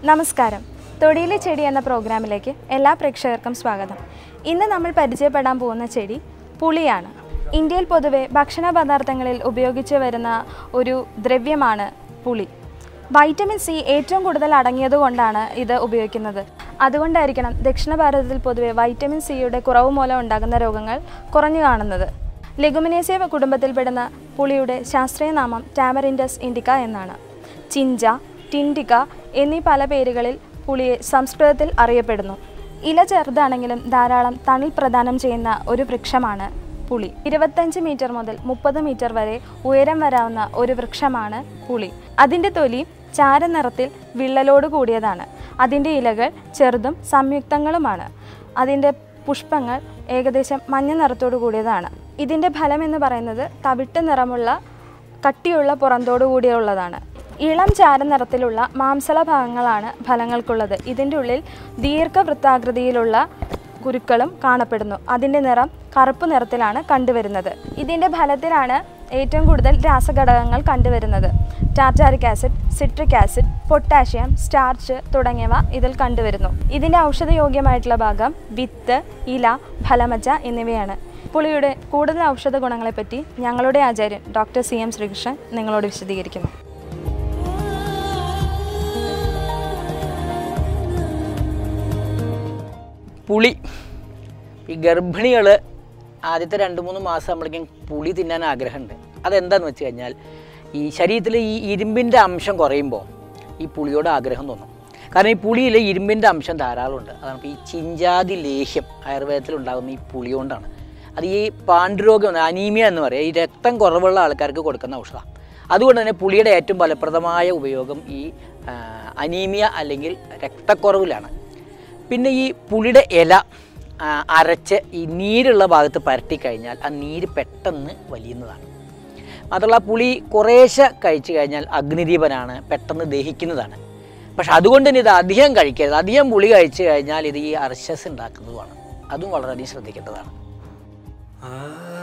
നമസ്കാരം തൊടിയിലെ ചെടി എന്ന പ്രോഗ്രാമിലേക്ക് എല്ലാ പ്രേക്ഷകർക്കും സ്വാഗതം ഇന്ന് നമ്മൾ പരിചയപ്പെടാൻ പോകുന്ന ചെടി പുളിയാണ് ഇന്ത്യയിൽ പൊതുവെ ഭക്ഷണ പദാർത്ഥങ്ങളിൽ ഉപയോഗിച്ചു വരുന്ന ഒരു ദ്രവ്യമാണ് പുളി വൈറ്റമിൻ സി ഏറ്റവും കൂടുതൽ അടങ്ങിയതുകൊണ്ടാണ് ഇത് ഉപയോഗിക്കുന്നത് അതുകൊണ്ടായിരിക്കണം ദക്ഷിണ ഭാരതത്തിൽ പൊതുവെ വൈറ്റമിൻ സിയുടെ കുറവ് മൂലം ഉണ്ടാകുന്ന രോഗങ്ങൾ കുറഞ്ഞു കാണുന്നത് ലെഗുമിനേസിയ കുടുംബത്തിൽപ്പെടുന്ന പുളിയുടെ ശാസ്ത്രീയ നാമം ടാമറിൻഡസ് ഇൻഡിക്ക എന്നാണ് ചിഞ്ച ടിൻഡിക എന്നീ പല പേരുകളിൽ പുളിയെ സംസ്കൃതത്തിൽ അറിയപ്പെടുന്നു ഇല ചെറുതാണെങ്കിലും ധാരാളം തണൽ പ്രദാനം ചെയ്യുന്ന ഒരു വൃക്ഷമാണ് പുളി ഇരുപത്തഞ്ച് മീറ്റർ മുതൽ മുപ്പത് മീറ്റർ വരെ ഉയരം വരാവുന്ന ഒരു വൃക്ഷമാണ് പുളി അതിൻ്റെ തൊലി ചാരനിറത്തിൽ വിള്ളലോട് കൂടിയതാണ് അതിൻ്റെ ഇലകൾ ചെറുതും സംയുക്തങ്ങളുമാണ് അതിൻ്റെ പുഷ്പങ്ങൾ ഏകദേശം മഞ്ഞ നിറത്തോടു കൂടിയതാണ് ഇതിൻ്റെ ഫലം എന്ന് പറയുന്നത് തവിട്ട് നിറമുള്ള കട്ടിയുള്ള പുറന്തോടു കൂടിയുള്ളതാണ് ഇളം ചാരനിറത്തിലുള്ള മാംസള ഭാഗങ്ങളാണ് ഫലങ്ങൾക്കുള്ളത് ഇതിൻ്റെ ഉള്ളിൽ ദീർഘവൃത്താകൃതിയിലുള്ള കുരുക്കളും കാണപ്പെടുന്നു അതിൻ്റെ നിറം കറുപ്പ് നിറത്തിലാണ് കണ്ടുവരുന്നത് ഇതിൻ്റെ ഫലത്തിലാണ് ഏറ്റവും കൂടുതൽ രാസഘടകങ്ങൾ കണ്ടുവരുന്നത് tartaric acid citric acid potassium starch തുടങ്ങിയവ ഇതിൽ കണ്ടുവരുന്നു ഇതിൻ്റെ ഔഷധയോഗ്യമായിട്ടുള്ള ഭാഗം വിത്ത് ഇല ഫലമജ്ജ എന്നിവയാണ് പുളിയുടെ കൂടുതൽ ഔഷധ ഗുണങ്ങളെപ്പറ്റി ഞങ്ങളുടെ ആചാര്യൻ ഡോക്ടർ സി എം ശ്രീകൃഷ്ണൻ നിങ്ങളോട് വിശദീകരിക്കുന്നു പുളി ഈ ഗർഭിണികൾ ആദ്യത്തെ രണ്ട് മൂന്ന് മാസം നമ്മളേക്കും പുളി തിന്നാൻ ആഗ്രഹമുണ്ട് അതെന്താന്ന് വെച്ച് കഴിഞ്ഞാൽ ഈ ശരീരത്തിൽ ഈ ഇരുമ്പിൻ്റെ അംശം കുറയുമ്പോൾ ഈ പുളിയോട് ആഗ്രഹം തോന്നും കാരണം ഈ പുളിയിൽ ഇരുമ്പിൻ്റെ അംശം ധാരാളമുണ്ട് അതാണ് ഇപ്പോൾ ഈ ചിഞ്ചാതി ലേഹ്യം ആയുർവേദത്തിൽ ഉണ്ടാകുന്ന ഈ പുളി കൊണ്ടാണ് അത് ഈ പാണ്ഡുരോഗം അനീമിയ എന്ന് പറയുക ഈ രക്തം കുറവുള്ള ആൾക്കാർക്ക് കൊടുക്കുന്ന ഔഷധം അതുകൊണ്ട് തന്നെ പുളിയുടെ ഏറ്റവും ഫലപ്രദമായ ഉപയോഗം ഈ ആ, അനീമിയ അല്ലെങ്കിൽ രക്തക്കുറവിലാണ് പിന്നെ ഈ പുളിയുടെ ഇല ആ, അരച്ച് ഈ നീരുള്ള ഭാഗത്ത് പരട്ടി കഴിഞ്ഞാൽ ആ നീര് പെട്ടെന്ന് വലിയുന്നതാണ് മാത്രമല്ല പുളി കുറേശ്ശെ കഴിച്ചു കഴിഞ്ഞാൽ അഗ്നിദീപനാണ് പെട്ടെന്ന് ദഹിക്കുന്നതാണ് പക്ഷെ അതുകൊണ്ട് തന്നെ ഇത് അധികം കഴിക്കരുത് അധികം പുളി കഴിച്ചു കഴിഞ്ഞാൽ ഇത് ഈ അർശസ് ഉണ്ടാക്കുന്നതുമാണ് അതും വളരെയധികം ശ്രദ്ധിക്കേണ്ടതാണ് ആ